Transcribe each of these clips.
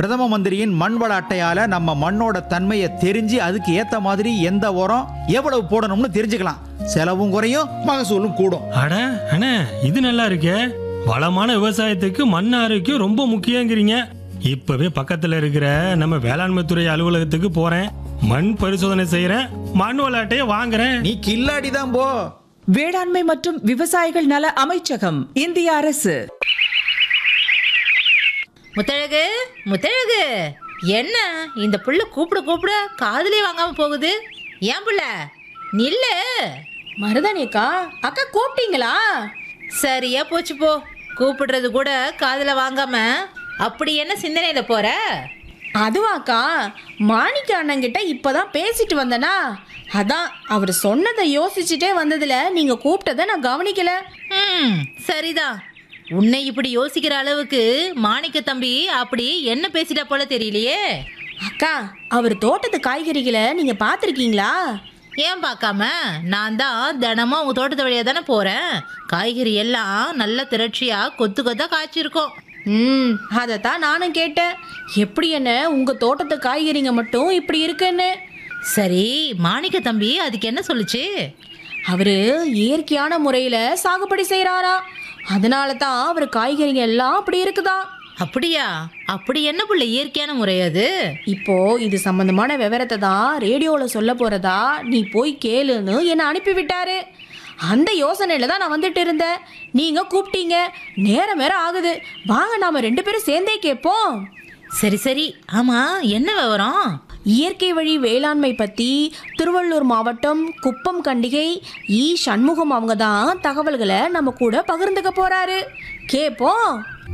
பிரதம மந்திரியின் மண் வள அட்டையால நம்ம மண்ணோட தன்மையை தெரிஞ்சு அதுக்கு ஏத்த மாதிரி எந்த உரம் எவ்வளவு போடணும்னு தெரிஞ்சுக்கலாம் செலவும் குறையும் மகசூலும் கூடும் அட அண்ணே இது நல்லா இருக்கே வளமான விவசாயத்துக்கு மண் ஆரோக்கியம் ரொம்ப முக்கியங்கிறீங்க இப்பவே பக்கத்துல இருக்கிற நம்ம வேளாண்மை துறை அலுவலகத்துக்கு போறேன் மண் பரிசோதனை செய்யறேன் மண் விளையாட்டையே வாங்குறேன் நீ கில்லாடி தான் போ வேளாண்மை மற்றும் விவசாயிகள் நல அமைச்சகம் இந்திய அரசு முத்தழகு முத்தழகு என்ன இந்த புள்ள கூப்பிட கூப்பிட காதுலயே வாங்காம போகுது ஏன் புள்ள நில்லு மருதானிக்கா அக்கா கூப்பிட்டீங்களா சரியா போச்சு போ கூப்பிடுறது கூட காதுல வாங்காம அப்படி என்ன சிந்தனையில போற அதுவாக்கா மாணிக்க அண்ணங்கிட்ட இப்பதான் பேசிட்டு வந்தனா அதான் அவர் சொன்னதை யோசிச்சுட்டே வந்ததுல நீங்க கூப்பிட்டதை நான் கவனிக்கல ம் சரிதான் உன்னை இப்படி யோசிக்கிற அளவுக்கு மாணிக்க தம்பி அப்படி என்ன பேசிட்டா போல தெரியலையே அக்கா அவர் தோட்டத்து காய்கறிகளை நீங்க பார்த்துருக்கீங்களா ஏன் பார்க்காம நான் தான் தினமும் உங்க தோட்டத்து வழியா தானே போறேன் காய்கறி எல்லாம் நல்ல திரட்சியா கொத்து கொத்தா காய்ச்சிருக்கோம் ம் அதைத்தான் நானும் கேட்டேன் எப்படி என்ன உங்க தோட்டத்து காய்கறிங்க மட்டும் இப்படி இருக்குன்னு சரி மாணிக்க தம்பி அதுக்கு என்ன சொல்லுச்சு அவரு இயற்கையான முறையில சாகுபடி செய்யறாரா அதனால தான் அவர் காய்கறிங்க எல்லாம் அப்படி இருக்குதா அப்படியா அப்படி என்ன புள்ள இயற்கையான முறை அது இப்போ இது சம்பந்தமான விவரத்தை தான் ரேடியோவில் சொல்ல போறதா நீ போய் கேளுன்னு என்னை அனுப்பி விட்டாரு அந்த யோசனையில தான் நான் வந்துட்டு இருந்தேன் நீங்க கூப்பிட்டீங்க நேரம் வேற ஆகுது வாங்க நாம ரெண்டு பேரும் சேர்ந்தே கேட்போம் சரி சரி ஆமா என்ன விவரம் இயற்கை வழி வேளாண்மை பத்தி திருவள்ளூர் மாவட்டம் குப்பம் கண்டிகை இ சண்முகம் அவங்க தான் தகவல்களை நம்ம கூட பகிர்ந்துக்க போறாரு கேட்போம்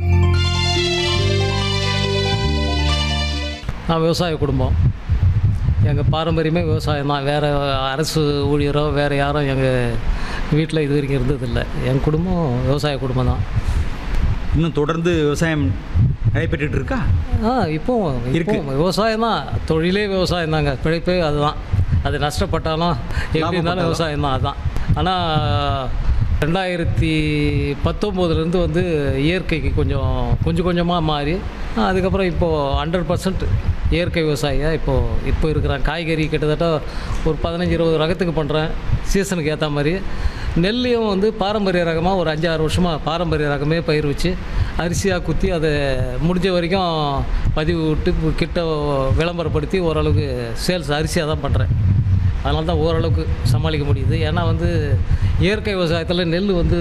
நான் விவசாய குடும்பம் எங்கள் பாரம்பரியமே விவசாயம் தான் வேறு அரசு ஊழியரோ வேறு யாரும் எங்கள் வீட்டில் இது வரைக்கும் இருந்ததில்லை என் குடும்பம் விவசாய குடும்பம் தான் இன்னும் தொடர்ந்து விவசாயம் நடைபெற்றுட்டு இருக்கா ஆ இப்போ இப்போ விவசாயம் தான் தொழிலே விவசாயம் தாங்க பிழைப்பே அதுதான் அது நஷ்டப்பட்டாலும் எப்படி இருந்தாலும் விவசாயம் தான் அதுதான் ஆனால் ரெண்டாயிரத்தி பத்தொம்போதுலேருந்து வந்து இயற்கைக்கு கொஞ்சம் கொஞ்சம் கொஞ்சமாக மாறி ஆ, அதுக்கப்புறம் இப்போது ஹண்ட்ரட் பர்சன்ட் இயற்கை விவசாயியாக இப்போது இப்போ இருக்கிறேன் காய்கறி கிட்டத்தட்ட ஒரு பதினஞ்சு இருபது ரகத்துக்கு பண்ணுறேன் சீசனுக்கு ஏற்ற மாதிரி நெல்லையும் வந்து பாரம்பரிய ரகமாக ஒரு அஞ்சு ஆறு வருஷமாக பாரம்பரிய ரகமே பயிர் வச்சு அரிசியாக குத்தி அதை முடிஞ்ச வரைக்கும் பதிவு விட்டு கிட்ட விளம்பரப்படுத்தி ஓரளவுக்கு சேல்ஸ் அரிசியாக தான் பண்ணுறேன் அதனால தான் ஓரளவுக்கு சமாளிக்க முடியுது ஏன்னா வந்து இயற்கை விவசாயத்தில் நெல் வந்து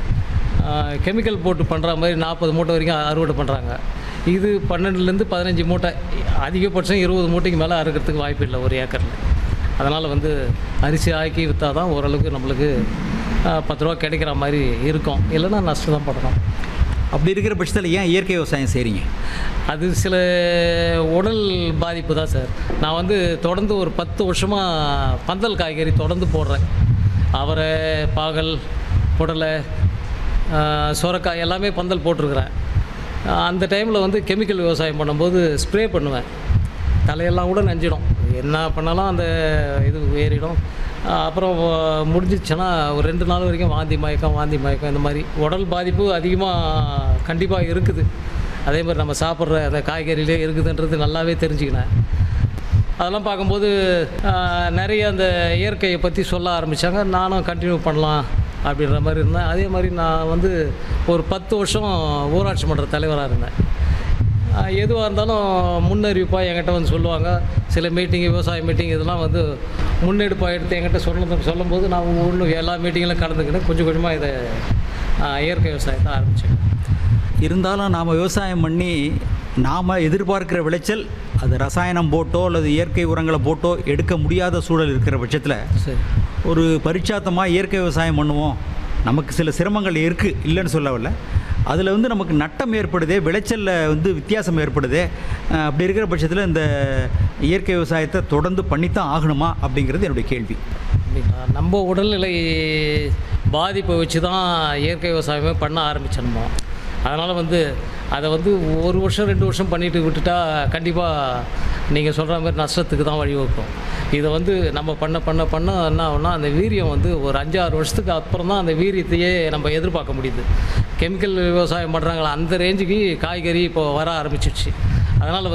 கெமிக்கல் போட்டு பண்ணுற மாதிரி நாற்பது மூட்டை வரைக்கும் அறுவடை பண்ணுறாங்க இது பன்னெண்டுலேருந்து பதினஞ்சு மூட்டை அதிகபட்சம் இருபது மூட்டைக்கு மேலே அறுக்கிறதுக்கு வாய்ப்பு இல்லை ஒரு ஏக்கரில் அதனால் வந்து அரிசி ஆக்கி விற்றா தான் ஓரளவுக்கு நம்மளுக்கு ஆ, பத்து ரூபா கிடைக்கிற மாதிரி இருக்கும் இல்லைன்னா நஷ்டம் தான் படுறோம் அப்படி இருக்கிற பட்சத்தில் ஏன் இயற்கை விவசாயம் செய்கிறீங்க அது சில உடல் பாதிப்பு தான் சார் நான் வந்து தொடர்ந்து ஒரு பத்து வருஷமாக பந்தல் காய்கறி தொடர்ந்து போடுறேன் அவரை பாகல் புடலை ஆஹ், சொரக்காய் எல்லாமே பந்தல் போட்டிருக்கிறேன் ஆஹ், அந்த டைமில் வந்து கெமிக்கல் விவசாயம் பண்ணும்போது ஸ்ப்ரே பண்ணுவேன் தலையெல்லாம் கூட நஞ்சிடும் என்ன பண்ணாலும் அந்த இது ஏறிடும் ஆஹ், அப்புறம் முடிஞ்சிச்சுன்னா ஒரு ரெண்டு நாள் வரைக்கும் வாந்தி மயக்கம் வாந்தி மயக்கம் இந்த மாதிரி உடல் பாதிப்பு அதிகமாக கண்டிப்பாக இருக்குது அதே மாதிரி நம்ம சாப்பிட்ற அந்த காய்கறியிலே இருக்குதுன்றது நல்லாவே தெரிஞ்சுக்கினேன் அதெல்லாம் பார்க்கும்போது ஆஹ், நிறைய அந்த இயற்கையை பற்றி சொல்ல ஆரம்பித்தாங்க நானும் கண்டினியூ பண்ணலாம் அப்படின்ற மாதிரி இருந்தேன் அதே மாதிரி நான் வந்து ஒரு பத்து வருஷம் ஊராட்சி மன்ற தலைவராக இருந்தேன் ஆஹ், எதுவாக இருந்தாலும் முன்னறிவிப்பாக என்கிட்ட வந்து சொல்லுவாங்க சில மீட்டிங் விவசாய மீட்டிங் இதெல்லாம் வந்து முன்னெடுப்பாக எடுத்து என்கிட்ட சொன்னது சொல்லும்போது நான் ஒன்று எல்லா மீட்டிங்கிலும் கலந்துக்கினேன் கொஞ்சம் கொஞ்சமாக இதை ஆஹ், இயற்கை விவசாயத்தை ஆரம்பித்தேன் இருந்தாலும் நாம் விவசாயம் பண்ணி நாம் எதிர்பார்க்கிற விளைச்சல் அது ரசாயனம் போட்டோ அல்லது இயற்கை உரங்களை போட்டோ எடுக்க முடியாத சூழல் இருக்கிற பட்சத்தில் சரி ஒரு பரிச்சாத்தமாக இயற்கை விவசாயம் பண்ணுவோம் நமக்கு சில சிரமங்கள் இருக்குது இல்லைன்னு சொல்லவில்லை அதில் வந்து நமக்கு நட்டம் ஏற்படுதே விளைச்சலில் வந்து வித்தியாசம் ஏற்படுதே அஹ் அப்படி இருக்கிற பட்சத்தில் இந்த இயற்கை விவசாயத்தை தொடர்ந்து பண்ணித்தான் ஆகணுமா அப்படிங்கிறது என்னுடைய கேள்வி அப்படிங்களா நம்ம உடல்நிலை பாதிப்பை வச்சு தான் இயற்கை விவசாயமே பண்ண ஆரம்பிச்சிடணுமோ அதனால் வந்து அதை வந்து ஒரு வருஷம் ரெண்டு வருஷம் பண்ணிட்டு விட்டுட்டா கண்டிப்பாக நீங்கள் சொல்கிற மாதிரி நஷ்டத்துக்கு தான் வழிவகுக்கும் இதை வந்து நம்ம பண்ண பண்ண பண்ண என்ன ஆகும்னா அந்த வீரியம் வந்து ஒரு அஞ்சாறு வருஷத்துக்கு அப்புறம் தான் அந்த வீரியத்தையே நம்ம எதிர்பார்க்க முடியுது கெமிக்கல் விவசாயம் பண்ணுறாங்களா அந்த ரேஞ்சுக்கு காய்கறி இப்போ வர ஆரம்பிச்சிடுச்சு அதனால்